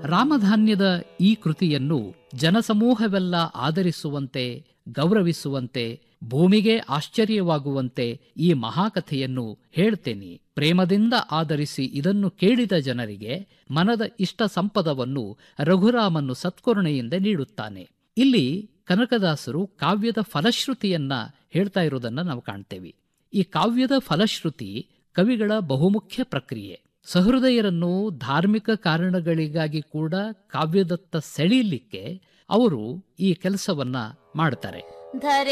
ರಾಮಧಾನ್ಯದ ಈ ಕೃತಿಯನ್ನು ಜನಸಮೂಹವೆಲ್ಲ ಆದರಿಸುವಂತೆ ಗೌರವಿಸುವಂತೆ ಭೂಮಿಗೆ ಆಶ್ಚರ್ಯವಾಗುವಂತೆ ಈ ಮಹಾಕಥೆಯನ್ನು ಹೇಳ್ತೇನೆ ಪ್ರೇಮದಿಂದ ಆದರಿಸಿ ಇದನ್ನು ಕೇಳಿದ ಜನರಿಗೆ ಮನದ ಇಷ್ಟ ಸಂಪದವನ್ನು ರಘುರಾಮನು ಸತ್ಕರುಣೆಯಿಂದ ನೀಡುತ್ತಾನೆ ಇಲ್ಲಿ ಕನಕದಾಸರು ಕಾವ್ಯದ ಫಲಶ್ರುತಿಯನ್ನ ಹೇಳ್ತಾ ಇರೋದನ್ನ ನಾವು ಕಾಣ್ತೇವೆ ಈ ಕಾವ್ಯದ ಫಲಶ್ರುತಿ ಕವಿಗಳ ಬಹುಮುಖ್ಯ ಪ್ರಕ್ರಿಯೆ ಸಹೃದಯರನ್ನು ಧಾರ್ಮಿಕ ಕಾರಣಗಳಿಗಾಗಿ ಕೂಡ ಕಾವ್ಯದತ್ತ ಸೆಳೀಲಿಕ್ಕೆ ಅವರು ಈ ಕೆಲಸವನ್ನ ಮಾಡ್ತಾರೆ ಧರೆ